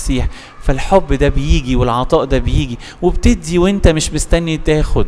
المسيح فالحب ده بيجي والعطاء ده بيجي وبتدي وانت مش مستني تاخد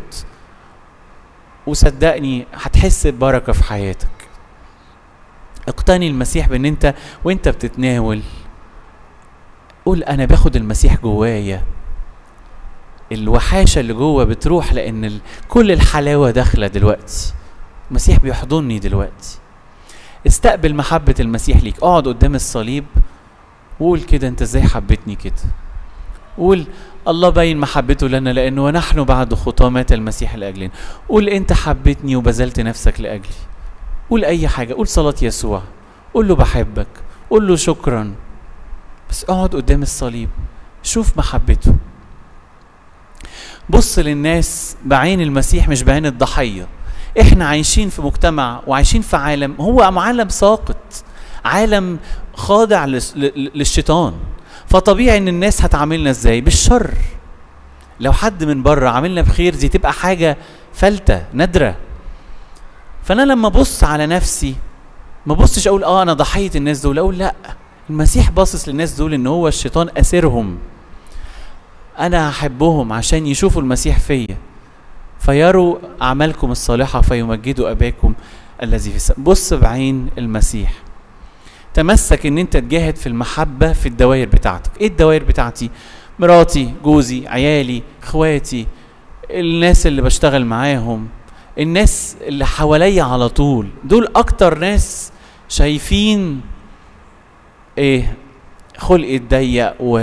وصدقني هتحس ببركة في حياتك اقتني المسيح بان انت وانت بتتناول قول انا باخد المسيح جوايا الوحاشة اللي جوه بتروح لان ال... كل الحلاوة داخلة دلوقتي المسيح بيحضني دلوقتي استقبل محبة المسيح ليك اقعد قدام الصليب وقول كده انت ازاي حبيتني كده قول الله باين محبته لنا لانه ونحن بعد خطاه مات المسيح لاجلنا قول انت حبيتني وبذلت نفسك لاجلي قول اي حاجه قول صلاه يسوع قول له بحبك قول له شكرا بس اقعد قدام الصليب شوف محبته بص للناس بعين المسيح مش بعين الضحيه احنا عايشين في مجتمع وعايشين في عالم هو عالم ساقط عالم خاضع للشيطان فطبيعي ان الناس هتعاملنا ازاي بالشر لو حد من بره عاملنا بخير دي تبقى حاجه فلته نادره فانا لما ابص على نفسي ما بصش اقول اه انا ضحيه الناس دول اقول لا المسيح باصص للناس دول ان هو الشيطان اسرهم انا هحبهم عشان يشوفوا المسيح فيا فيروا اعمالكم الصالحه فيمجدوا اباكم الذي في السماء بص بعين المسيح تمسك ان انت تجاهد في المحبه في الدوائر بتاعتك ايه الدوائر بتاعتي مراتي جوزي عيالي اخواتي الناس اللي بشتغل معاهم الناس اللي حواليا على طول دول اكتر ناس شايفين ايه خلقي الضيق و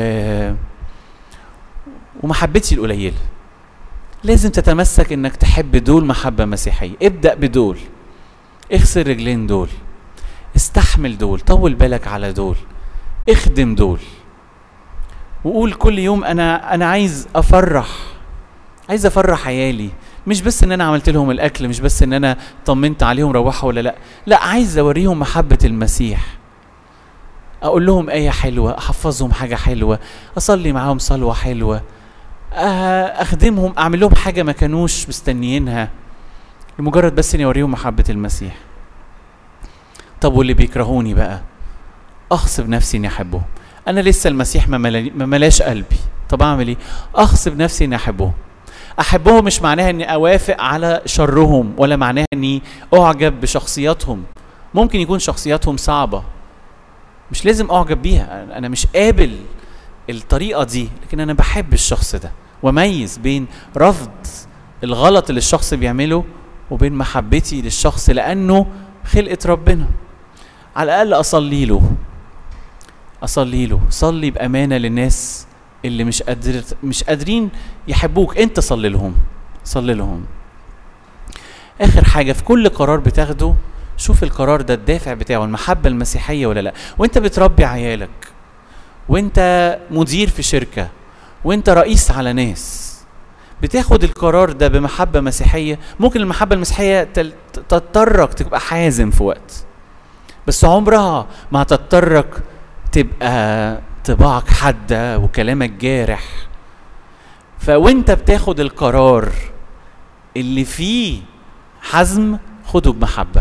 ومحبتي القليله لازم تتمسك انك تحب دول محبه مسيحيه ابدا بدول اغسل رجلين دول استحمل دول طول بالك على دول اخدم دول وقول كل يوم انا انا عايز افرح عايز افرح عيالي مش بس ان انا عملت لهم الاكل مش بس ان انا طمنت عليهم روحوا ولا لا لا عايز اوريهم محبه المسيح اقول لهم ايه حلوه احفظهم حاجه حلوه اصلي معاهم صلوه حلوه اخدمهم اعمل لهم حاجه ما كانوش مستنيينها لمجرد بس اني اوريهم محبه المسيح طب واللي بيكرهوني بقى اغصب نفسي اني احبهم انا لسه المسيح ما, ملا... ما ملاش قلبي طب اعمل ايه اغصب نفسي اني احبهم احبهم مش معناها اني اوافق على شرهم ولا معناها اني اعجب بشخصياتهم ممكن يكون شخصياتهم صعبه مش لازم اعجب بيها انا مش قابل الطريقه دي لكن انا بحب الشخص ده واميز بين رفض الغلط اللي الشخص بيعمله وبين محبتي للشخص لانه خلقه ربنا على الاقل اصلي له اصلي له صلي بامانه للناس اللي مش قادر مش قادرين يحبوك انت صلي لهم صلي لهم اخر حاجه في كل قرار بتاخده شوف القرار ده الدافع بتاعه المحبه المسيحيه ولا لا وانت بتربي عيالك وانت مدير في شركه وانت رئيس على ناس بتاخد القرار ده بمحبة مسيحية ممكن المحبة المسيحية تضطرك تبقى حازم في وقت بس عمرها ما هتضطرك تبقى طباعك حادة وكلامك جارح فوانت بتاخد القرار اللي فيه حزم خده بمحبة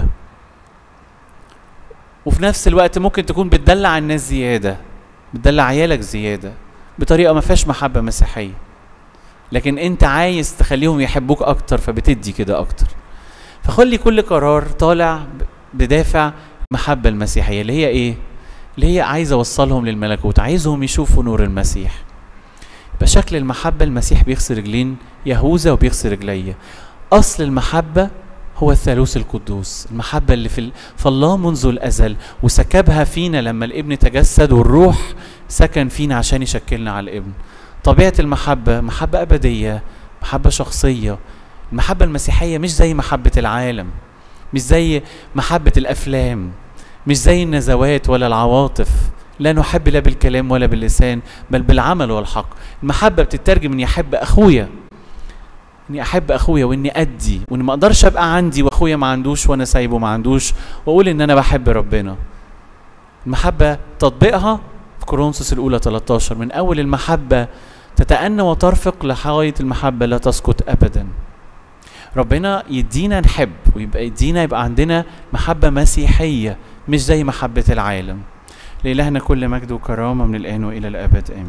وفي نفس الوقت ممكن تكون بتدلع الناس زيادة بتدلع عيالك زيادة بطريقة ما فيهاش محبة مسيحية لكن انت عايز تخليهم يحبوك اكتر فبتدي كده اكتر فخلي كل قرار طالع بدافع المحبة المسيحية اللي هي ايه اللي هي عايز اوصلهم للملكوت عايزهم يشوفوا نور المسيح يبقى شكل المحبة المسيح بيغسل رجلين يهوذا وبيغسل رجليا اصل المحبة هو الثالوث القدوس المحبة اللي في, في الله منذ الأزل وسكبها فينا لما الابن تجسد والروح سكن فينا عشان يشكلنا على الابن طبيعة المحبة محبة أبدية محبة شخصية المحبة المسيحية مش زي محبة العالم مش زي محبة الأفلام مش زي النزوات ولا العواطف لا نحب لا بالكلام ولا باللسان بل بالعمل والحق المحبة بتترجم اني احب اخويا اني احب اخويا واني ادي واني ما اقدرش ابقى عندي واخويا ما عندوش وانا سايبه ما عندوش واقول ان انا بحب ربنا المحبة تطبيقها في كورنثوس الاولى 13 من اول المحبة تتأنى وترفق لغاية المحبة لا تسقط ابدا ربنا يدينا نحب ويبقى يدينا يبقى عندنا محبة مسيحية مش زي محبة العالم لإلهنا كل مجد وكرامة من الآن وإلى الأبد آمين